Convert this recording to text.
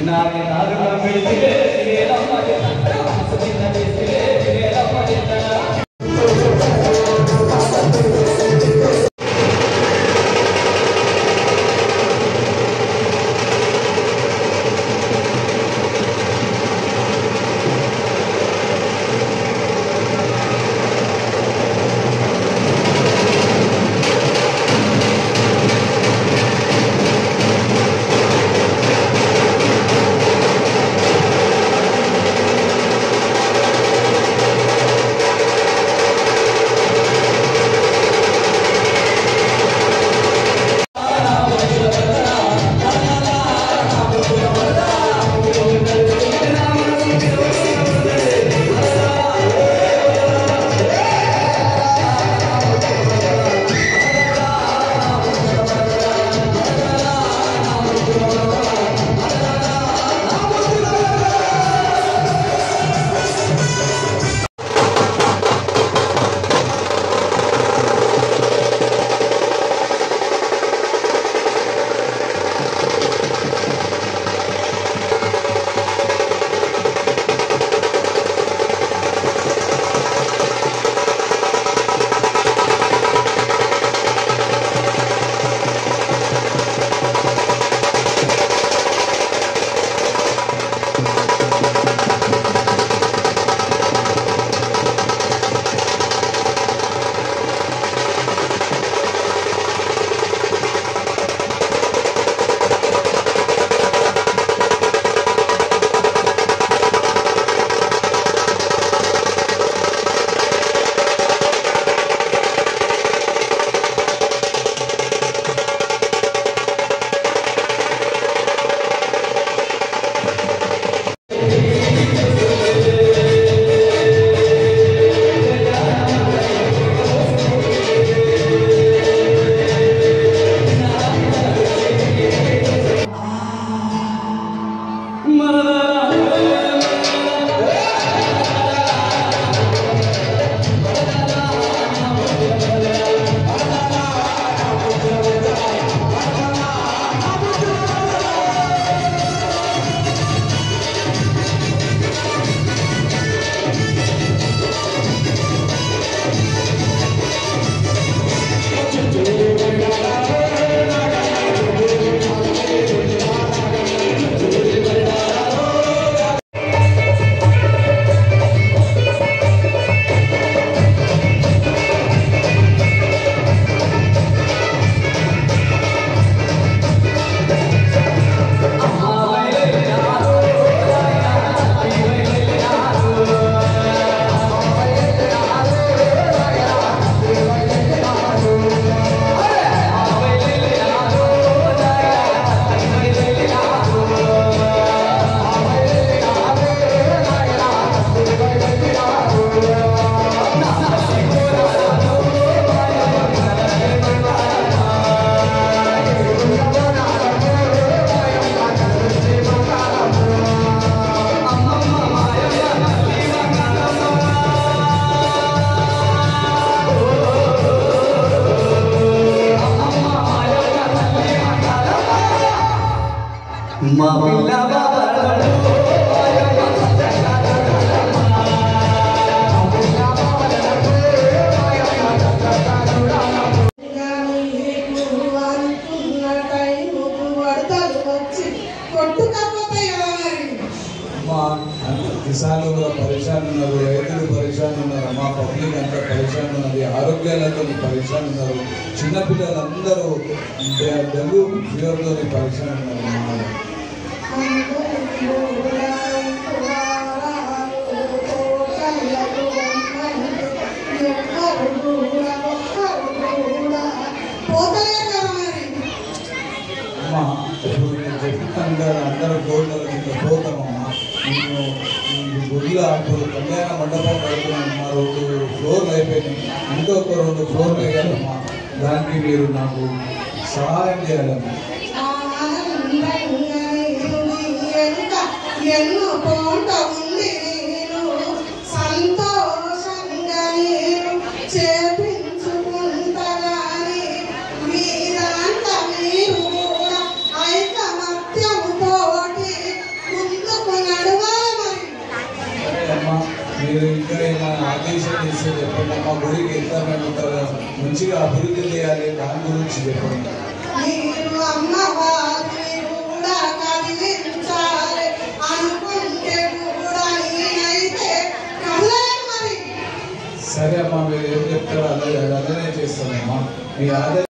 నాని నారులో పెడితే తినేలమ్మ తిన్న మనసు చిన్న వేస్తే తినేలమ్మ తిన్న మా పిల్ల బాబా మా కిసాన్లు కూడా పరిశాన్ ఉన్నారు రైతులు పరిశాన్ ఉన్నారు మా పబ్లిక్ అంతా పరిశాన్ ఉన్నది ఆరోగ్యాలతో పరిశాన్ ఉన్నారు చిన్నపిల్లలందరూ డె- డెంగ్యూ ఫీవర్తో పరిశాన్ ఉన్నారు మా అమ్మ ఇప్పుడు నేను చెప్తాను కదా అందరూ గోడల కింద పోతామమ్మా నేను ఈ గుడిలో అప్పుడు కళ్యాణ మండపం కడుతున్నానమ్మా రెండు ఫ్లోర్లు అయిపోయినాయి ఇంకొక రెండు ఫ్లోర్లు వేయాలమ్మా దానికి మీరు నాకు సహాయం చేయాలమ్మా ఎన్నో కోట ఉంది నేను సంతోషంగా నేను చేపించుకుంటగాని మీరంతా మీరు కూడా ఐకమత్యముతోటి మీరు ఇంకా ఏమైనా ఆదేశం చేస్తే చెప్పండి మా గుడికి ఎంత మేము ఇంత మంచిగా అభివృద్ధి చేయాలి దాని గురించి చెప్పండి మీరు అమ్మవారిని కూడా కదిలించాలి అనుకుంటే కూడా నేనైతే కదలను మరి సరే అమ్మా మీరు ఏం చెప్తారో అదే అదే చేస్తానమ్మా మీ ఆదేశం